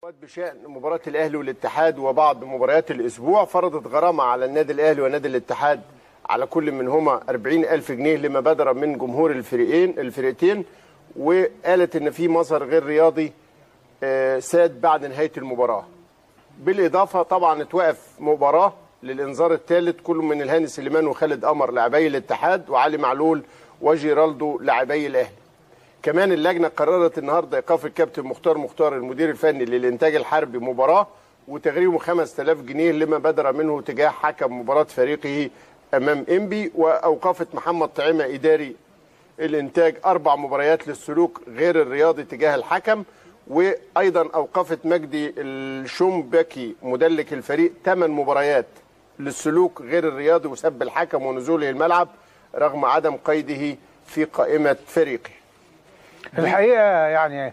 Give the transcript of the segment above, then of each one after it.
تعليقات بشأن مباراة الأهلي والاتحاد وبعض مباريات الأسبوع فرضت غرامة على النادي الأهلي ونادي الاتحاد على كل منهما 40 ألف جنيه لما بدر من جمهور الفريقين الفرقتين وقالت إن في مظهر غير رياضي آه، ساد بعد نهاية المباراة بالإضافة طبعا اتوقف مباراة للإنذار الثالث كل من الهاني سليمان وخالد قمر لاعبي الاتحاد وعلي معلول وجيرالدو لاعبي الأهلي كمان اللجنة قررت النهاردة إيقاف الكابتن مختار مختار المدير الفني للإنتاج الحربي مباراة وتغريمه 5000 جنيه لما بدر منه تجاه حكم مباراة فريقه أمام إنبي وأوقفت محمد طعيمة إداري الإنتاج أربع مباريات للسلوك غير الرياضي تجاه الحكم وأيضا أوقفت مجدي الشومبكي مدلك الفريق ثمان مباريات للسلوك غير الرياضي وسب الحكم ونزوله الملعب رغم عدم قيده في قائمة فريقه الحقيقه يعني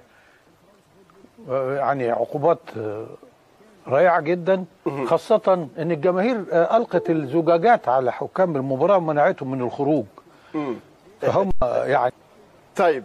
يعني عقوبات رائعه جدا خاصه ان الجماهير القت الزجاجات على حكام المباراه ومنعتهم من الخروج فهم يعني طيب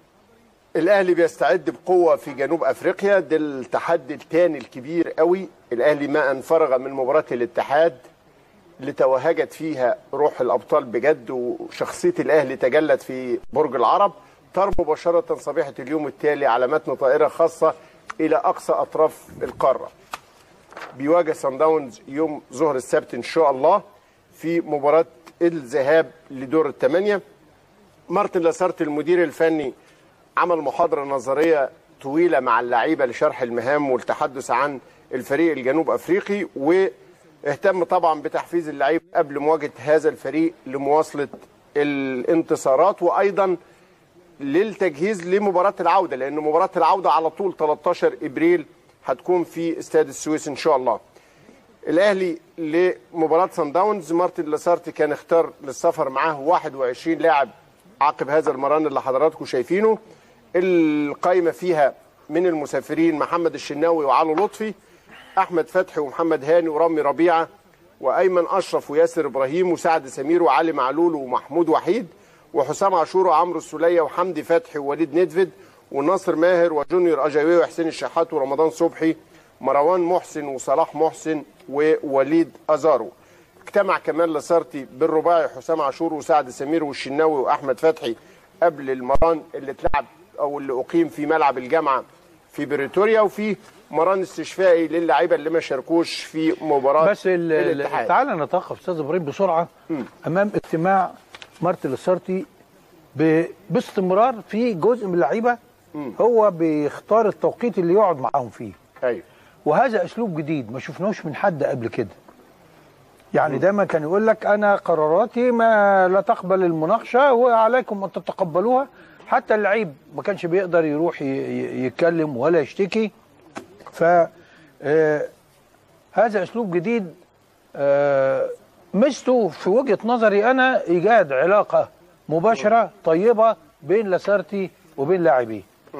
الاهلي بيستعد بقوه في جنوب افريقيا ده التحدي الثاني الكبير قوي الاهلي ما ان فرغ من مباراه الاتحاد اللي توهجت فيها روح الابطال بجد وشخصيه الاهلي تجلت في برج العرب طار مباشره صبيحه اليوم التالي على متن طائره خاصه الى اقصى اطراف القاره بيواجه سان داونز يوم ظهر السبت ان شاء الله في مباراه الذهاب لدور الثمانيه مارتن لاسارت المدير الفني عمل محاضرة نظرية طويلة مع اللعيبة لشرح المهام والتحدث عن الفريق الجنوب أفريقي واهتم طبعا بتحفيز اللعيب قبل مواجهة هذا الفريق لمواصلة الانتصارات وأيضا للتجهيز لمباراة العودة لأن مباراة العودة على طول 13 إبريل هتكون في استاد السويس إن شاء الله الأهلي لمباراة سان داونز مارتن لاسارتي كان اختار للسفر معاه 21 لاعب عقب هذا المران اللي حضراتكم شايفينه القايمه فيها من المسافرين محمد الشناوي وعلو لطفي احمد فتحي ومحمد هاني ورامي ربيعه وايمن اشرف وياسر ابراهيم وسعد سمير وعلي معلول ومحمود وحيد وحسام عاشور وعمرو السوليه وحمدي فتحي ووليد ندفد وناصر ماهر وجونيور اجاوي وحسين الشحات ورمضان صبحي مروان محسن وصلاح محسن ووليد ازارو اجتمع كمان لاسارتي بالرباعي حسام عاشور وسعد سمير والشناوي واحمد فتحي قبل المران اللي اتلعب او اللي اقيم في ملعب الجامعه في بريتوريا وفي مران استشفائي للاعيبه اللي ما شاركوش في مباراه بس ال- ال- الاتحاد. تعال نتوقف استاذ ابراهيم بسرعه امام اجتماع مارتن لاسارتي ب- باستمرار في جزء من اللعيبه هو بيختار التوقيت اللي يقعد معاهم فيه ايوه وهذا اسلوب جديد ما شفناهوش من حد قبل كده يعني دايما كان يقول لك انا قراراتي ما لا تقبل المناقشه وعليكم ان تتقبلوها حتى اللعيب ما كانش بيقدر يروح ي- ي- يتكلم ولا يشتكي ف آه، هذا اسلوب جديد آه، ميزته في وجهه نظري انا ايجاد علاقه مباشره طيبه بين لاسارتي وبين لاعبيه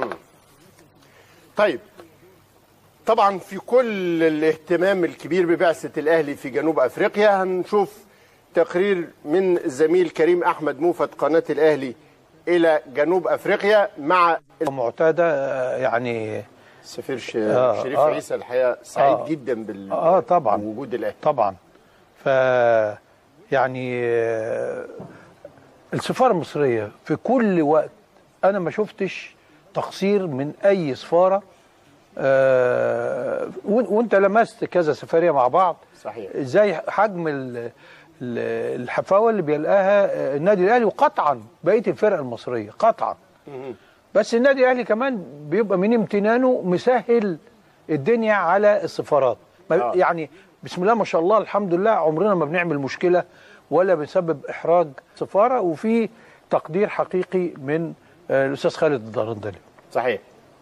طيب طبعا في كل الاهتمام الكبير ببعثة الأهلي في جنوب أفريقيا هنشوف تقرير من الزميل كريم أحمد موفد قناة الأهلي إلى جنوب أفريقيا مع معتاده آه، يعني السفير ش- آه، شريف آه. عيسى الحقيقة سعيد آه. جدا بال آه، طبعاً. بوجود الأهلي طبعا ف يعني آه، السفاره المصريه في كل وقت انا ما شفتش تقصير من اي سفاره آه، وإن- وانت لمست كذا سفريه مع بعض صحيح. ازاي حجم ال- ال- الحفاوه اللي بيلقاها آه، النادي الاهلي وقطعا بقيه الفرق المصريه قطعا بس النادي الاهلي كمان بيبقى من امتنانه مسهل الدنيا على السفارات ما- آه. يعني بسم الله ما شاء الله الحمد لله عمرنا ما بنعمل مشكله ولا بنسبب احراج سفاره وفي تقدير حقيقي من آه، الاستاذ خالد الدرندلي صحيح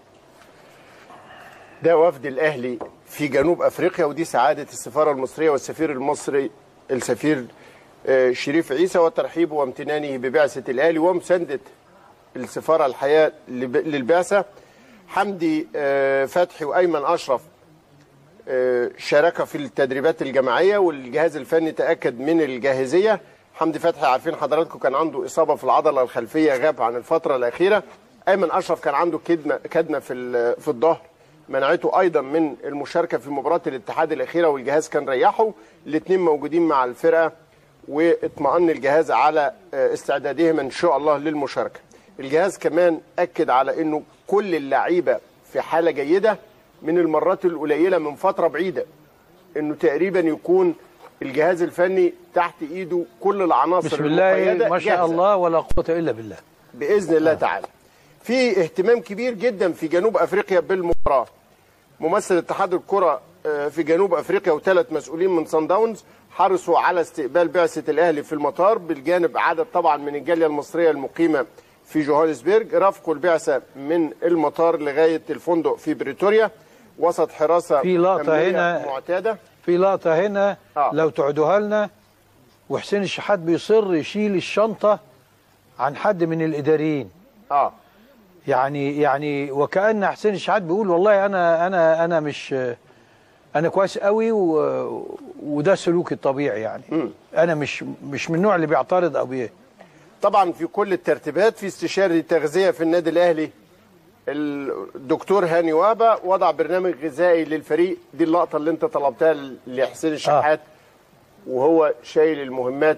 ده وفد الأهلي في جنوب أفريقيا ودي سعادة السفارة المصرية والسفير المصري السفير آه، شريف عيسى وترحيبه وامتنانه ببعثة الأهلي ومساندة السفارة الحياة لب- للبعثة حمدي آه، فتحي وأيمن أشرف آه، شارك في التدريبات الجماعية والجهاز الفني تأكد من الجاهزية حمدي فتحي عارفين حضراتكم كان عنده إصابة في العضلة الخلفية غاب عن الفترة الأخيرة أيمن أشرف كان عنده كدمة كدمة في ال- في الظهر منعته ايضا من المشاركه في مباراه الاتحاد الاخيره والجهاز كان ريحه الاثنين موجودين مع الفرقه واطمأن الجهاز على آه، استعدادهم ان شاء الله للمشاركه الجهاز كمان اكد على انه كل اللعيبه في حاله جيده من المرات القليله من فتره بعيده انه تقريبا يكون الجهاز الفني تحت ايده كل العناصر بسم الله المقيدة ما شاء جاهزة. الله ولا قوه الا بالله باذن الله تعالى. في اهتمام كبير جدا في جنوب افريقيا بالمباراه. ممثل اتحاد الكره آه، في جنوب افريقيا وثلاث مسؤولين من سان داونز حرصوا على استقبال بعثه الاهلي في المطار بالجانب عدد طبعا من الجاليه المصريه المقيمه في جوهانسبرج رافقوا البعثه من المطار لغايه الفندق في بريتوريا وسط حراسه في لقطة أمنية هنا. معتاده في لقطه هنا آه. لو تعدوها لنا وحسين الشحات بيصر يشيل الشنطه عن حد من الاداريين اه يعني يعني وكأن حسين الشحات بيقول والله انا انا انا مش انا كويس قوي و وده سلوكي الطبيعي يعني انا مش مش من النوع اللي بيعترض او بيه طبعا في كل الترتيبات في استشاري تغذيه في النادي الاهلي الدكتور هاني وابا وضع برنامج غذائي للفريق دي اللقطه اللي انت طلبتها لحسين الشحات وهو شايل المهمات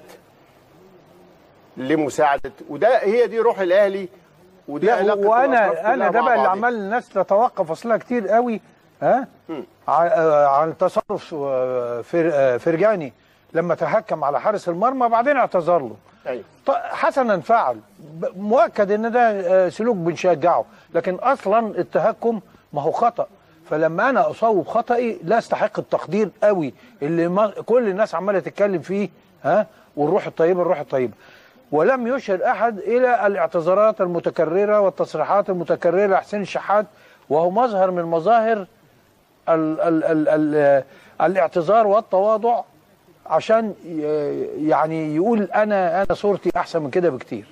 لمساعده وده هي دي روح الاهلي ودي لا علاقه الأطراف وانا انا كلها ده مع بقى اللي بعضها. عمال الناس تتوقف اصلها كتير قوي ها ع- آه، عن تصرف آه، فر- آه، فرجاني لما تهكم على حارس المرمى بعدين اعتذر له ايوه ط- حسنا فعل ب- مؤكد ان ده آه، سلوك بنشجعه لكن اصلا التهكم ما هو خطا فلما انا اصوب خطأي لا استحق التقدير قوي اللي ما كل الناس عماله تتكلم فيه ها والروح الطيبه الروح الطيبه ولم يشر احد الى الاعتذارات المتكرره والتصريحات المتكرره لحسين الشحات وهو مظهر من مظاهر ال ال ال ال الاعتذار والتواضع عشان ي- يعني يقول انا انا صورتي احسن من كده بكتير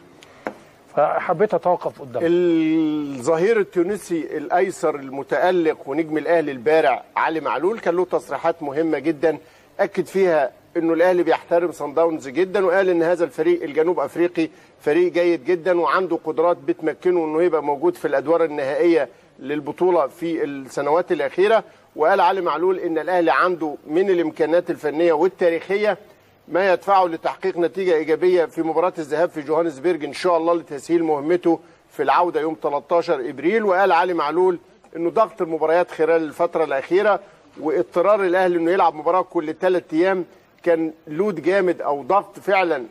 فحبيت اتوقف قدام الظهير التونسي الايسر المتالق ونجم الاهلي البارع علي معلول كان له تصريحات مهمه جدا اكد فيها انه الاهلي بيحترم صن داونز جدا وقال ان هذا الفريق الجنوب افريقي فريق جيد جدا وعنده قدرات بتمكنه انه يبقى موجود في الادوار النهائيه للبطوله في السنوات الاخيره وقال علي معلول ان الاهلي عنده من الامكانيات الفنيه والتاريخيه ما يدفعه لتحقيق نتيجة إيجابية في مباراة الذهاب في جوهانسبرج إن شاء الله لتسهيل مهمته في العودة يوم 13 إبريل وقال علي معلول إنه ضغط المباريات خلال الفترة الأخيرة واضطرار الأهلي إنه يلعب مباراة كل ثلاث أيام كان لود جامد أو ضغط فعلا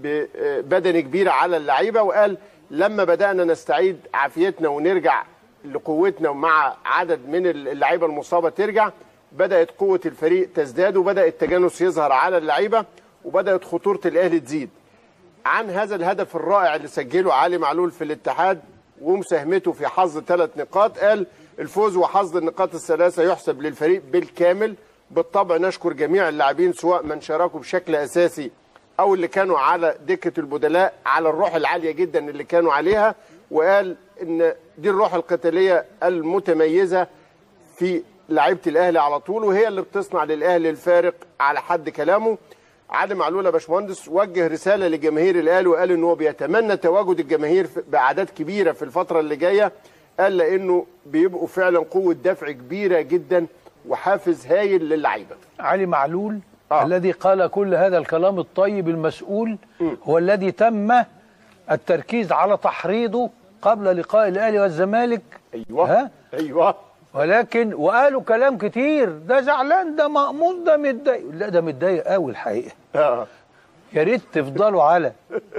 بدني كبير على اللعيبة وقال لما بدأنا نستعيد عافيتنا ونرجع لقوتنا ومع عدد من اللعيبة المصابة ترجع بدأت قوة الفريق تزداد وبدأ التجانس يظهر على اللعيبة وبدأت خطورة الأهلي تزيد عن هذا الهدف الرائع اللي سجله علي معلول في الاتحاد ومساهمته في حظ ثلاث نقاط قال الفوز وحظ النقاط الثلاثة يحسب للفريق بالكامل بالطبع نشكر جميع اللاعبين سواء من شاركوا بشكل أساسي أو اللي كانوا على دكة البدلاء على الروح العالية جدا اللي كانوا عليها وقال إن دي الروح القتالية المتميزة في لعيبه الاهلي على طول وهي اللي بتصنع للاهلي الفارق على حد كلامه علي معلول يا باشمهندس وجه رساله لجماهير الاهلي وقال ان هو بيتمنى تواجد الجماهير باعداد كبيره في الفتره اللي جايه قال لانه بيبقوا فعلا قوه دفع كبيره جدا وحافز هايل للعيبه علي معلول آه. آه. الذي قال كل هذا الكلام الطيب المسؤول هو الذي تم التركيز على تحريضه قبل لقاء الاهلي والزمالك ايوه ها؟ ايوه ولكن وقالوا كلام كتير ده زعلان ده مقموص ده متضايق لا ده متضايق قوي الحقيقه آه. يا ريت تفضلوا على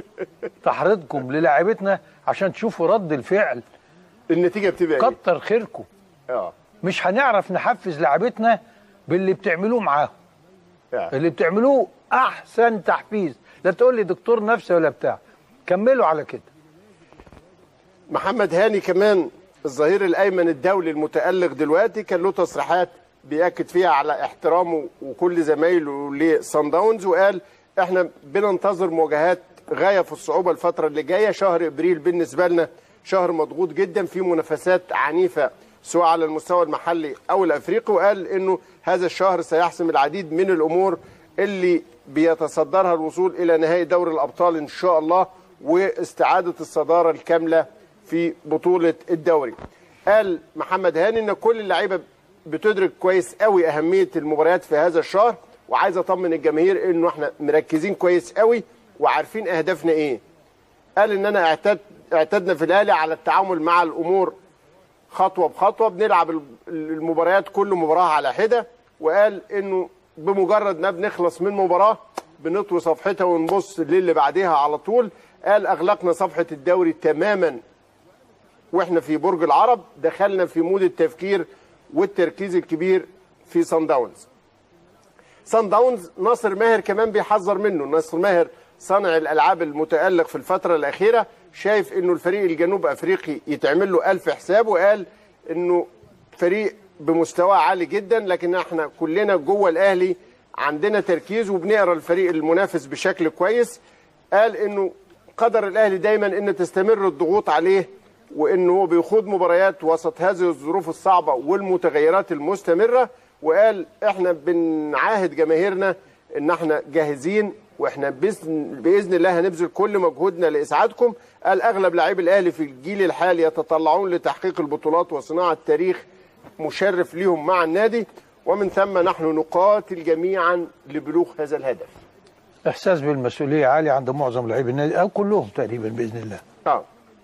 تحريضكم للاعيبتنا عشان تشوفوا رد الفعل النتيجه بتبقى ايه؟ كتر خيركم اه مش هنعرف نحفز لاعيبتنا باللي بتعملوه معاهم آه. اللي بتعملوه احسن تحفيز لا تقول لي دكتور نفسي ولا بتاع كملوا على كده محمد هاني كمان الظهير الايمن الدولي المتالق دلوقتي كان له تصريحات بياكد فيها على احترامه وكل زمايله لصن داونز وقال احنا بننتظر مواجهات غايه في الصعوبه الفتره اللي جايه شهر ابريل بالنسبه لنا شهر مضغوط جدا في منافسات عنيفه سواء على المستوى المحلي او الافريقي وقال انه هذا الشهر سيحسم العديد من الامور اللي بيتصدرها الوصول الى نهائي دوري الابطال ان شاء الله واستعاده الصداره الكامله في بطوله الدوري. قال محمد هاني ان كل اللعيبه بتدرك كويس قوي اهميه المباريات في هذا الشهر وعايز اطمن الجماهير انه احنا مركزين كويس قوي وعارفين اهدافنا ايه قال ان انا اعتد اعتدنا في الاهلي على التعامل مع الامور خطوه بخطوه بنلعب ال- المباريات كل مباراه على حده وقال انه بمجرد ما بنخلص من مباراه بنطوي صفحتها ونبص للي بعديها على طول قال اغلقنا صفحه الدوري تماما واحنا في برج العرب دخلنا في مود التفكير والتركيز الكبير في سان داونز سان داونز ناصر ماهر كمان بيحذر منه ناصر ماهر صانع الالعاب المتالق في الفتره الاخيره شايف انه الفريق الجنوب افريقي يتعمل له الف حساب وقال انه فريق بمستوى عالي جدا لكن احنا كلنا جوه الاهلي عندنا تركيز وبنقرا الفريق المنافس بشكل كويس قال انه قدر الاهلي دايما ان تستمر الضغوط عليه وانه هو بيخوض مباريات وسط هذه الظروف الصعبه والمتغيرات المستمره وقال احنا بنعاهد جماهيرنا ان احنا جاهزين واحنا باذن باذن الله هنبذل كل مجهودنا لاسعادكم قال اغلب لاعبي الاهلي في الجيل الحالي يتطلعون لتحقيق البطولات وصناعه تاريخ مشرف لهم مع النادي ومن ثم نحن نقاتل جميعا لبلوغ هذا الهدف احساس بالمسؤوليه عالي عند معظم لاعبي النادي او كلهم تقريبا باذن الله اه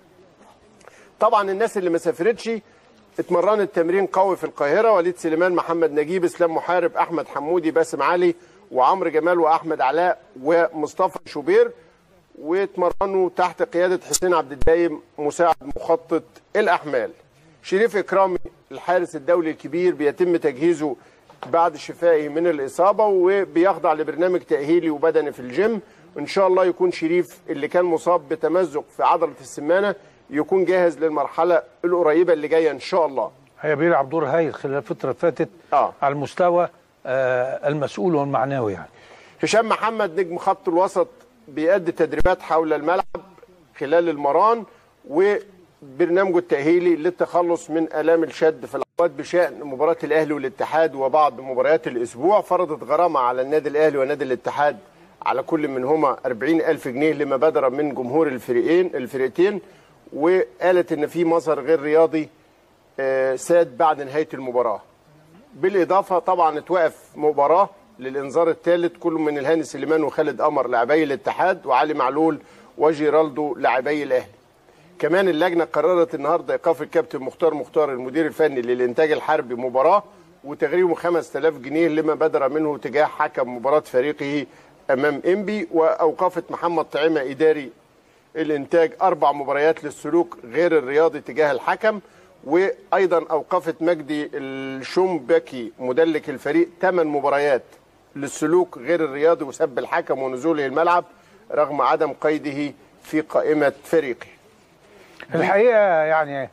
طبعا الناس اللي ما سافرتش اتمرنت تمرين قوي في القاهره وليد سليمان محمد نجيب اسلام محارب احمد حمودي باسم علي وعمرو جمال واحمد علاء ومصطفى شوبير واتمرنوا تحت قياده حسين عبد الدايم مساعد مخطط الاحمال شريف اكرامي الحارس الدولي الكبير بيتم تجهيزه بعد شفائه من الاصابه وبيخضع لبرنامج تاهيلي وبدني في الجيم ان شاء الله يكون شريف اللي كان مصاب بتمزق في عضله السمانه يكون جاهز للمرحله القريبه اللي جايه ان شاء الله هي بيلعب دور هايل خلال الفتره اللي فاتت آه. على المستوى آه المسؤول والمعنوي يعني هشام محمد نجم خط الوسط بيأدي تدريبات حول الملعب خلال المران وبرنامجه التأهيلي للتخلص من آلام الشد في العضلات بشأن مباراة الأهلي والاتحاد وبعض مباريات الأسبوع فرضت غرامة على النادي الأهلي ونادي الاتحاد على كل منهما 40 ألف جنيه لما بدر من جمهور الفريقين الفرقتين وقالت إن في مظهر غير رياضي آه، ساد بعد نهاية المباراة بالاضافه طبعا اتوقف مباراه للانذار الثالث كل من الهاني سليمان وخالد قمر لاعبي الاتحاد وعلي معلول وجيرالدو لاعبي الاهلي كمان اللجنه قررت النهارده ايقاف الكابتن مختار مختار المدير الفني للانتاج الحربي مباراه وتغريمه 5000 جنيه لما بدر منه تجاه حكم مباراه فريقه امام انبي واوقفت محمد طعيمه اداري الانتاج اربع مباريات للسلوك غير الرياضي تجاه الحكم وايضا اوقفت مجدي الشومبكي مدلك الفريق ثمان مباريات للسلوك غير الرياضي وسب الحكم ونزوله الملعب رغم عدم قيده في قائمه فريقه الحقيقه يعني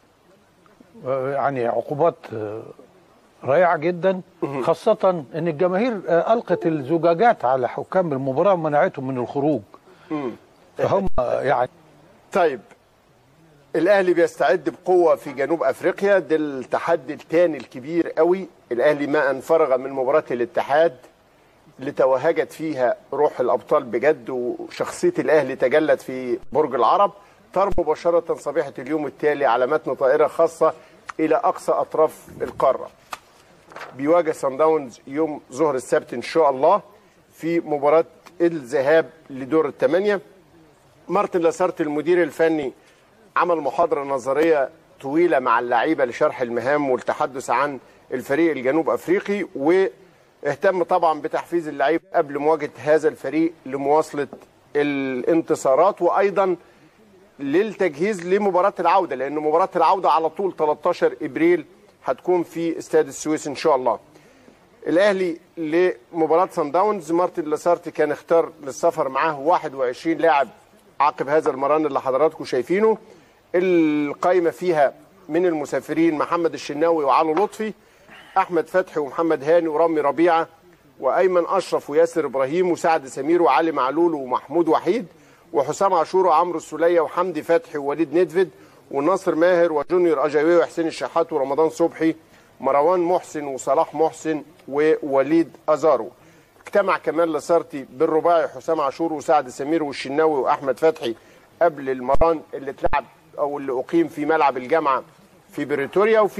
آه، يعني عقوبات آه، رائعه جدا خاصه ان الجماهير آه، القت الزجاجات على حكام المباراه ومنعتهم من الخروج فهم آه، يعني طيب الاهلي بيستعد بقوه في جنوب افريقيا ده التحدي الثاني الكبير قوي الاهلي ما ان فرغ من مباراه الاتحاد اللي توهجت فيها روح الابطال بجد وشخصيه الاهلي تجلت في برج العرب طار مباشره صبيحه اليوم التالي على متن طائره خاصه الى اقصى اطراف القاره بيواجه سان داونز يوم ظهر السبت ان شاء الله في مباراه الذهاب لدور الثمانيه مارتن لاسارت المدير الفني عمل محاضرة نظرية طويلة مع اللعيبة لشرح المهام والتحدث عن الفريق الجنوب أفريقي واهتم طبعا بتحفيز اللعيبة قبل مواجهة هذا الفريق لمواصلة الانتصارات وأيضا للتجهيز لمباراة العودة لأن مباراة العودة على طول 13 إبريل هتكون في استاد السويس إن شاء الله الاهلي لمباراه سان داونز مارتن لاسارتي كان اختار للسفر معاه 21 لاعب عقب هذا المران اللي حضراتكم شايفينه القايمه فيها من المسافرين محمد الشناوي وعلو لطفي احمد فتحي ومحمد هاني ورامي ربيعه وايمن اشرف وياسر ابراهيم وسعد سمير وعلي معلول ومحمود وحيد وحسام عاشور وعمرو السوليه وحمدي فتحي ووليد ندفد وناصر ماهر وجونيور اجاوي وحسين الشحات ورمضان صبحي مروان محسن وصلاح محسن ووليد ازارو اجتمع كمان لاسارتي بالرباعي حسام عاشور وسعد سمير والشناوي واحمد فتحي قبل المران اللي اتلعب او اللي اقيم في ملعب الجامعه في بريتوريا وفي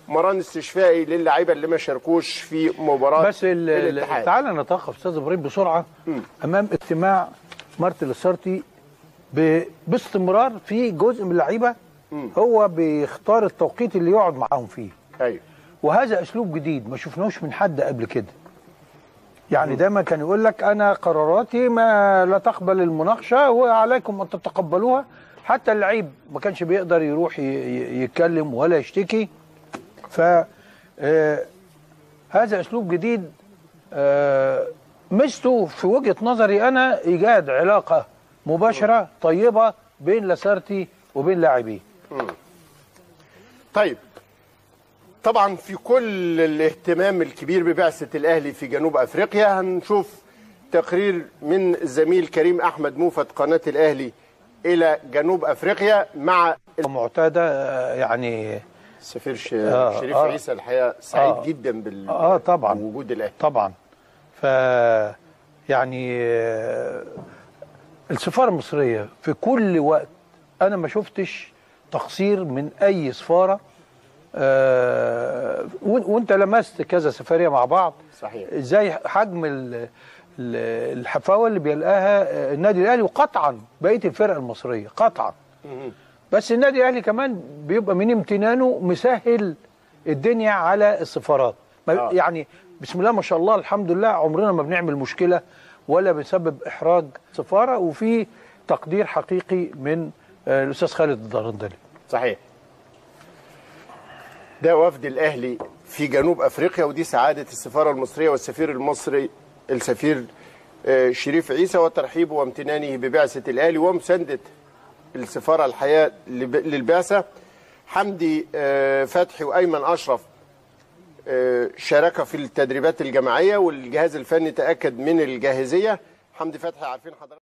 مران استشفائي للاعيبه اللي ما شاركوش في مباراه بس ال- ال- الاتحاد تعال نتوقف استاذ ابراهيم بسرعه امام اجتماع مارتن السارتي ب- باستمرار في جزء من اللعيبه هو بيختار التوقيت اللي يقعد معاهم فيه ايوه وهذا اسلوب جديد ما شفناهوش من حد قبل كده يعني دايما كان يقول لك انا قراراتي ما لا تقبل المناقشه وعليكم ان تتقبلوها حتى اللعيب ما كانش بيقدر يروح ي- ي- يتكلم ولا يشتكي ف آه، هذا اسلوب جديد آه، ميزته في وجهه نظري انا ايجاد علاقه مباشره طيبه بين لاسارتي وبين لاعبيه طيب طبعا في كل الاهتمام الكبير ببعثة الأهلي في جنوب أفريقيا هنشوف تقرير من الزميل كريم أحمد موفد قناة الأهلي إلى جنوب أفريقيا مع معتاده آه، يعني السفير ش- آه، شريف آه. عيسى الحقيقة سعيد آه. جدا بال اه طبعا بوجود الأهلي طبعا ف يعني آه، السفاره المصريه في كل وقت انا ما شفتش تقصير من اي سفاره آه، وإن- وانت لمست كذا سفريه مع بعض صحيح ازاي حجم ال- ال- الحفاوه اللي بيلقاها آه، النادي الاهلي وقطعا بقيه الفرق المصريه قطعا بس النادي الاهلي كمان بيبقى من امتنانه مسهل الدنيا على السفارات ما- آه. يعني بسم الله ما شاء الله الحمد لله عمرنا ما بنعمل مشكله ولا بنسبب احراج سفاره وفي تقدير حقيقي من آه، الاستاذ خالد الدرندلي صحيح ده وفد الأهلي في جنوب أفريقيا ودي سعادة السفارة المصرية والسفير المصري السفير آه، شريف عيسى وترحيبه وامتنانه ببعثة الأهلي ومساندة السفارة الحياة لب- للبعثة حمدي آه، فتحي وأيمن أشرف آه، شارك في التدريبات الجماعية والجهاز الفني تأكد من الجاهزية حمدي فتحي عارفين حضرتك